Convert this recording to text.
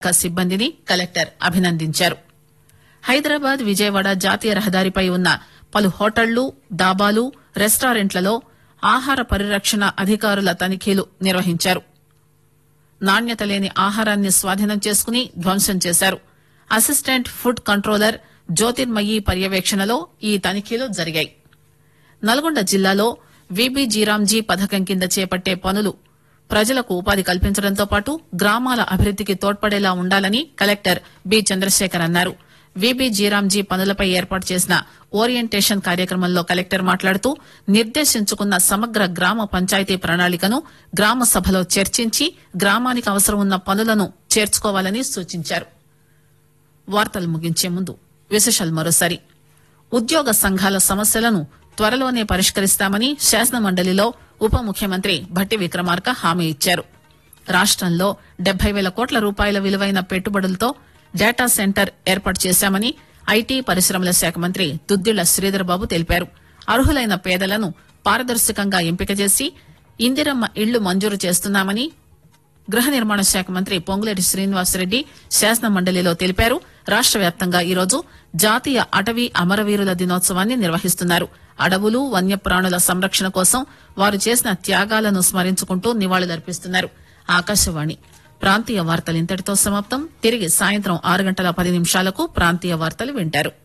శాఖ సిబ్బందిని కలెక్టర్ అభినందించారు హైదరాబాద్ విజయవాడ జాతీయ రహదారిపై ఉన్న పలు హోటళ్లు డాబాలు రెస్టారెంట్లలో ఆహార పరిరక్షణ అధికారుల తనిఖీలు నిర్వహించారు నాణ్యత లేని ఆహారాన్ని స్వాధీనం చేసుకుని ధ్వంసం చేశారు అసిస్టెంట్ ఫుడ్ కంట్రోలర్ జ్యోతిర్మయి పర్యవేక్షణలో ఈ తనిఖీలు జరిగాయి నల్గొండ జిల్లాలో విబి జీరాంజీ పథకం కింద చేపట్టే పనులు ప్రజలకు ఉపాధి కల్పించడంతో పాటు గ్రామాల అభివృద్దికి తోడ్పడేలా ఉండాలని కలెక్టర్ బి చంద్రశేఖర్ అన్నారు విబి జీరాంజీ పనులపై ఏర్పాటు చేసిన ఓరియంటేషన్ కార్యక్రమంలో కలెక్టర్ మాట్లాడుతూ నిర్దేశించుకున్న సమగ్ర గ్రామ పంచాయతీ ప్రణాళికను గ్రామ సభలో చర్చించి గ్రామానికి అవసరం ఉన్న పనులను చేర్చుకోవాలని సూచించారు వార్తలు ముగించే ముందు విశేషాలు మరోసారి ఉద్యోగ సంఘాల సమస్యలను త్వరలోనే పరిష్కరిస్తామని శాసన మండలిలో ఉప ముఖ్యమంత్రి భట్టి విక్రమార్క హామీ ఇచ్చారు రాష్టంలో డెబ్బై వేల కోట్ల రూపాయల విలువైన పెట్టుబడులతో డేటా సెంటర్ ఏర్పాటు చేశామని ఐటీ పరిశ్రమల శాఖ మంత్రి దుద్దిళ్ల శ్రీధర్బాబు తెలిపారు అర్హులైన పేదలను పారదర్శకంగా ఎంపిక చేసి ఇందిరమ్మ ఇళ్లు మంజూరు చేస్తున్నామని గృహ నిర్మాణ శాఖ మంత్రి పొంగులేటి శ్రీనివాసరెడ్డి శాసన మండలిలో తెలిపారు రాష్ట వ్యాప్తంగా ఈరోజు జాతీయ అటవీ అమరవీరుల దినోత్సవాన్ని నిర్వహిస్తున్నారు అడవులు వన్యప్రాణుల సంరక్షణ కోసం వారు చేసిన త్యాగాలను స్మరించుకుంటూ నివాళులర్పిస్తున్నారు ఆకాశవాణి ప్రాంతీయ వార్తలు ఇంతటితో సమాప్తం తిరిగి సాయంత్రం ఆరు గంటల పది నిమిషాలకు ప్రాంతీయ వార్తలు వింటారు